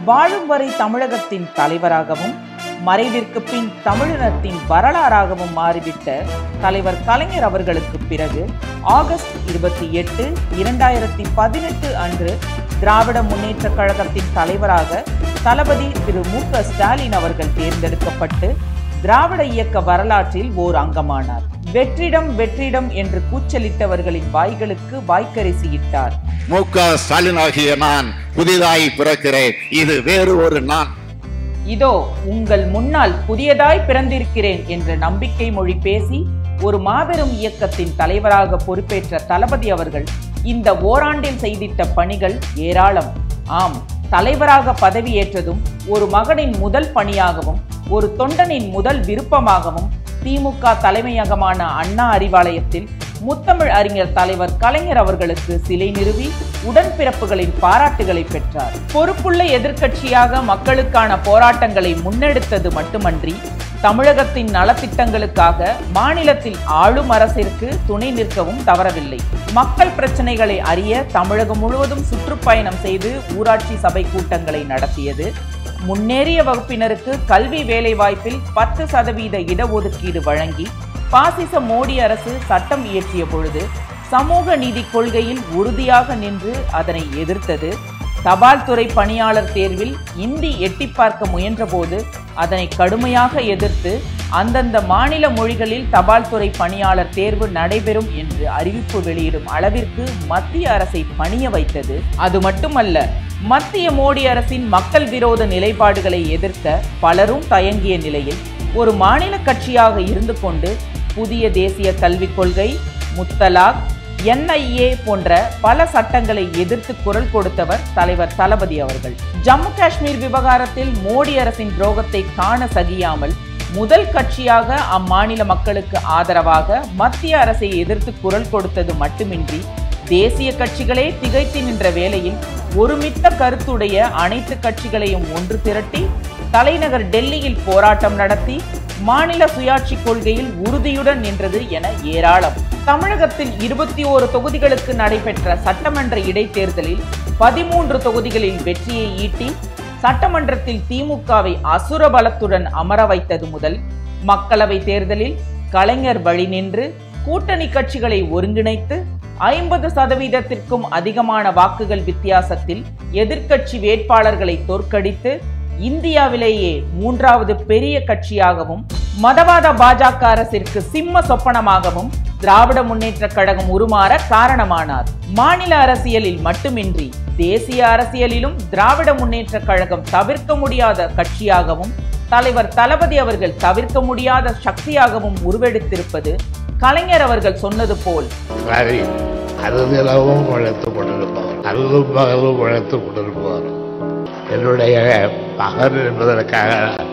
வாழும் வரை தமிழகத்தின் தலைவராகவும் மறைவிற்கு பின் தமிழினத்தின் வரலாறாகவும் மாறிவிட்ட தலைவர் கலைஞர் அவர்களுக்கு பிறகு ஆகஸ்ட் இருபத்தி எட்டு இரண்டாயிரத்தி பதினெட்டு அன்று திராவிட முன்னேற்ற கழகத்தின் தலைவராக தளபதி திரு மு க ஸ்டாலின் அவர்கள் தேர்ந்தெடுக்கப்பட்டு திராவிட இயக்க வரலாற்றில் ஓர் அங்கமானார் வெற்றிடம் வெற்றிடம் என்று கூச்சலிட்டவர்களின் வாய்களுக்கு வாய்க்கரிசியிட்டார் மு க ஸ்டாலின் ஆகிய நான் புதிதாய் பிறக்கிறேன் இது வேறு ஒரு நான் இதோ உங்கள் முன்னால் புதியதாய் பிறந்திருக்கிறேன் என்ற நம்பிக்கை மொழி பேசி ஒரு மாபெரும் இயக்கத்தின் தலைவராக பொறுப்பேற்ற தளபதி அவர்கள் இந்த ஓராண்டில் செய்திட்ட பணிகள் ஏராளம் ஆம் தலைவராக பதவியேற்றதும் ஒரு மகனின் முதல் பணியாகவும் ஒரு தொண்டனின் முதல் விருப்பமாகவும் திமுக தலைமையகமான அண்ணா அறிவாலயத்தில் முத்தமிழ் அறிஞர் தலைவர் கலைஞர் அவர்களுக்கு சிலை நிறுவி உடன்பிறப்புகளின் பாராட்டுகளை பெற்றார் பொறுப்புள்ள எதிர்க்கட்சியாக மக்களுக்கான போராட்டங்களை முன்னெடுத்தது மட்டுமன்றி தமிழகத்தின் நலத்திட்டங்களுக்காக மாநிலத்தில் ஆளும் அரசிற்கு துணை நிற்கவும் தவறவில்லை மக்கள் பிரச்சனைகளை அறிய தமிழகம் முழுவதும் சுற்றுப்பயணம் செய்து ஊராட்சி சபை கூட்டங்களை நடத்தியது முன்னேறிய வகுப்பினருக்கு கல்வி வேலைவாய்ப்பில் பத்து சதவீத இடஒதுக்கீடு வழங்கி பாசிச மோடி அரசு சட்டம் இயற்றிய பொழுது சமூக நீதி கொள்கையில் உறுதியாக நின்று அதனை எதிர்த்தது தபால் துறை பணியாளர் தேர்வில் இந்தி எட்டி பார்க்க முயன்றபோது அதனை கடுமையாக எதிர்த்து அந்தந்த மாநில மொழிகளில் தபால் துறை பணியாளர் தேர்வு நடைபெறும் என்று அறிவிப்பு வெளியிடும் அளவிற்கு மத்திய அரசை பணிய வைத்தது அது மட்டுமல்ல மத்திய மோடி அரசின் மக்கள் விரோத நிலைப்பாடுகளை எதிர்க்க பலரும் தயங்கிய நிலையில் ஒரு மாநில கட்சியாக இருந்து கொண்டு புதிய தேசிய கல்விக் கொள்கை முத்தலாக் என்ஐஏ போன்ற பல சட்டங்களை எதிர்த்து குரல் கொடுத்தவர் தலைவர் தளபதி அவர்கள் ஜம்மு காஷ்மீர் விவகாரத்தில் மோடி அரசின் துரோகத்தை காண சகியாமல் முதல் கட்சியாக அம்மாநில மக்களுக்கு ஆதரவாக மத்திய அரசை எதிர்த்து குரல் கொடுத்தது மட்டுமின்றி தேசிய கட்சிகளே திகைத்து நின்ற வேளையில் ஒருமித்த கருத்துடைய அனைத்து கட்சிகளையும் ஒன்று திரட்டி தலைநகர் டெல்லியில் போராட்டம் நடத்தி மாநில சுயாட்சி கொள்கையில் உறுதியுடன் நின்றது என ஏராளம் தமிழகத்தில் இருபத்தி ஓரு தொகுதிகளுக்கு நடைபெற்ற சட்டமன்ற இடைத்தேர்தலில் பதிமூன்று தொகுதிகளில் வெற்றியை ஈட்டி சட்டமன்றத்தில் திமுகவை அசுர பலத்துடன் அமர வைத்தது முதல் மக்களவை தேர்தலில் கலைஞர் வழி நின்று கூட்டணி கட்சிகளை ஒருங்கிணைத்து ஐம்பது சதவீதத்திற்கும் அதிகமான வாக்குகள் வித்தியாசத்தில் எதிர்க்கட்சி வேட்பாளர்களை தோற்கடித்து இந்தியாவிலேயே மூன்றாவது பெரிய கட்சியாகவும் மதவாத பாஜக அரசிற்கு சிம்ம சொப்பனமாகவும் திராவிட முன்னேற்ற கழகம் உருமாற காரணமானார் மாநில அரசியலில் மட்டுமின்றி தேசிய அரசியலிலும் திராவிட முன்னேற்ற கழகம் தவிர்க்க முடியாத கட்சியாகவும் தலைவர் தளபதி அவர்கள் தவிர்க்க முடியாத சக்தியாகவும் உருவெடுத்திருப்பது கலைஞர் அவர்கள் சொன்னது போல் சரி அறுதிலவும் உழைத்து கொண்டிருப்பவர் அறுதும் பகலும் உழைத்து கொண்டிருப்பவர் என்னுடைய மகன் என்பதற்காக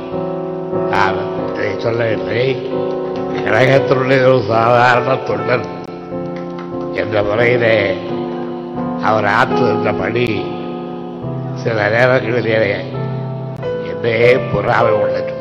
நான் இதை சொல்லவில்லை கழகத்தினுடைய ஒரு சாதாரண தொண்டன் என்ற முறையிலே அவர் ஆற்றுகின்ற பணி சில நேரங்களிலே என்னையே புறாவை உள்ள